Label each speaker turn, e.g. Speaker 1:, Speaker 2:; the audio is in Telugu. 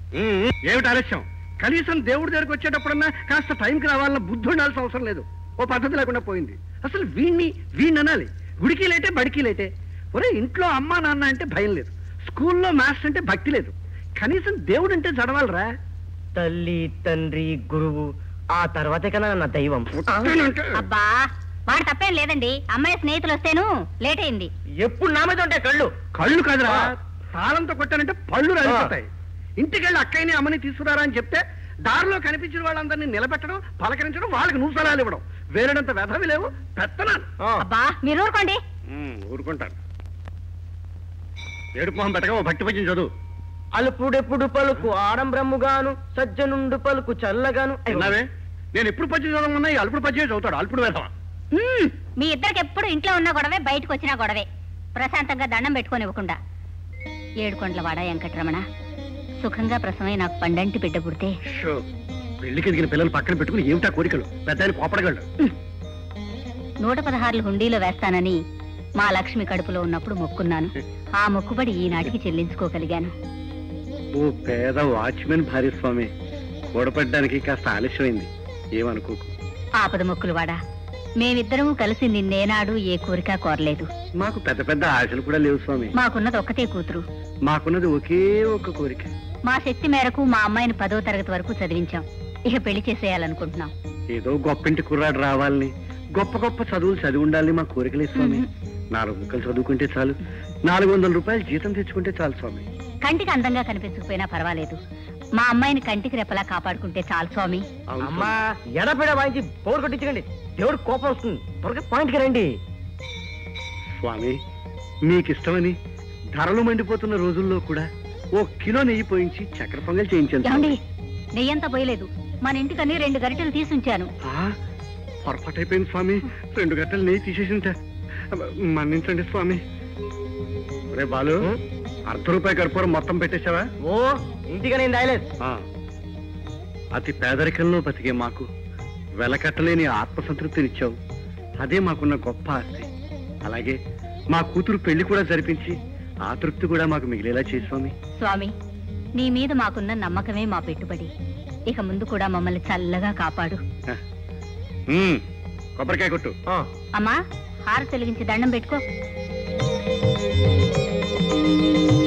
Speaker 1: ఉమ్, ఏమిటి ఆలస్యం కనీసం దేవుడి దగ్గరికి వచ్చేటప్పుడన్నా కాస్త టైంకి రావాలన్న బుద్ధి ఉండాల్సిన అవసరం లేదు ఓ పద్ధతి లేకుండా పోయింది అసలు వీణ్ణి వీణ్ణి అనాలి గుడికి లేటే బడికి లేటే ఒరే ఇంట్లో అమ్మా నాన్న అంటే భయం లేదు స్కూల్లో మ్యాథ్స్ అంటే భక్తి లేదు కనీసం దేవుడు అంటే చదవాలరా
Speaker 2: తల్లి తండ్రి గురువు ఆ తర్వాతే కదా నా దైవం
Speaker 1: పుట్టానంటే
Speaker 3: అబ్బా వాడు తప్పేం లేదండి అమ్మాయి స్నేహితులు వస్తేను లేట్ అయింది
Speaker 2: ఎప్పుడు నా మీద ఉంటాయి కళ్ళు
Speaker 1: కళ్ళు కాదురా తాళంతో కొట్టానంటే పళ్ళు రాలిపోతాయి ఇంటికి వెళ్ళి అక్కయ్యని అమ్మని తీసుకురారా అని చెప్తే దారిలో కనిపించిన వాళ్ళందరినీ నిలబెట్టడం పలకరించడం వాళ్ళకి నువ్వు సలహాలు ఇవ్వడం వేరేడంత వెధవి లేవు పెత్తనాలు
Speaker 2: ఆ,
Speaker 3: అబ్బా మీరు ఊరుకోండి
Speaker 1: ఊరుకుంటాను ఏడుపు మొహం పెట్టగా ఓ భక్తి పద్యం చదువు
Speaker 2: అలుపుడెప్పుడు పలుకు ఆడంబ్రమ్ముగాను సజ్జనుండు పలుకు చల్లగాను
Speaker 1: విన్నావే నేను ఎప్పుడు పద్యం చదవమన్నా ఈ అల్పుడు పద్యమే చదువుతాడు అల్పుడు వేధవా
Speaker 3: హ్మ్, మీ ఇద్దరికి ఎప్పుడు ఇంట్లో ఉన్న గొడవే బయటకు వచ్చినా గొడవే ప్రశాంతంగా దండం పెట్టుకొని ఇవ్వకుండా ఏడుకొండల వాడ వెంకటరమణ సుఖంగా ప్రసవమై నాకు పండంటి బిడ్డ పుడితే
Speaker 1: షో పెళ్లికి ఎదిగిన పిల్లలు పక్కన పెట్టుకుని ఏమిటా కోరికలు పెద్ద ఆయన కోపడగలడు
Speaker 3: నూట పదహారులు హుండీలో వేస్తానని మా లక్ష్మి కడుపులో ఉన్నప్పుడు మొక్కున్నాను ఆ మొక్కుబడి ఈనాటికి చెల్లించుకోగలిగాను
Speaker 1: ఓ పేద వాచ్మెన్ భార్యస్వామి కూడపడ్డానికి కాస్త ఆలస్యమైంది ఏమనుకోకు
Speaker 3: ఆపద మొక్కులు వాడా మేమిద్దరము కలిసి నిన్నేనాడు ఏ కోరిక కోరలేదు
Speaker 1: మాకు పెద్ద పెద్ద ఆశలు కూడా లేవు స్వామి
Speaker 3: మాకున్నది ఒక్కతే కూతురు
Speaker 1: మాకున్నది ఒకే ఒక కోరిక
Speaker 3: మా శక్తి మేరకు మా అమ్మాయిని పదో తరగతి వరకు చదివించాం ఇక పెళ్లి చేసేయాలనుకుంటున్నాం
Speaker 1: ఏదో గొప్పింటి కుర్రాడు రావాలని గొప్ప గొప్ప చదువులు చదివి ఉండాలని మా కోరికలే స్వామి నాలుగు ముక్కలు చదువుకుంటే చాలు నాలుగు వందల రూపాయలు జీతం తెచ్చుకుంటే చాలు స్వామి
Speaker 3: కంటికి అందంగా కనిపించకపోయినా పర్వాలేదు మా అమ్మాయిని కంటికి రెప్పలా కాపాడుకుంటే చాలు స్వామి
Speaker 1: అవును
Speaker 2: అమ్మా ఎడపెడ వాయించి పౌరు కొట్టించకండి దేవుడు కోపం వస్తుంది త్వరగా పాయింట్కి రండి
Speaker 1: స్వామి మీకిష్టమని ధరలు మండిపోతున్న రోజుల్లో కూడా ఓ కిలో నెయ్యి పోయించి చక్కెర పొంగల్ చేయించాను
Speaker 3: ఏమండి
Speaker 1: స్వామి.
Speaker 3: నెయ్యంతా పోయలేదు మన ఇంటికని రెండు గరిటెలు తీసుంచాను
Speaker 1: ఆ, పొరపాటు అయిపోయింది స్వామి రెండు గంటలు నెయ్యి తీసేసి ఉంటా మన్నించండి స్వామి రే బాలు అర్ధ రూపాయి కర్పూరం మొత్తం పెట్టేశావా
Speaker 2: ఓ ఇంటిగా నేను దాయలేదు
Speaker 1: ఆ. అతి పేదరికంలో బతికే మాకు వెలకట్టలేని ఆత్మసంతృప్తినిచ్చావు అదే మాకున్న గొప్ప ఆస్తి అలాగే మా కూతురు పెళ్లి కూడా జరిపించి ఆ తృప్తి కూడా మాకు మిగిలేలా చేయి స్వామి
Speaker 3: స్వామి నీ మీద మాకున్న నమ్మకమే మా పెట్టుబడి ఇక ముందు కూడా మమ్మల్ని చల్లగా కాపాడు
Speaker 1: ఉమ్, కొబ్బరికాయ కొట్టు
Speaker 2: ఆ,
Speaker 3: అమ్మా హార తొలగించి దండం పెట్టుకో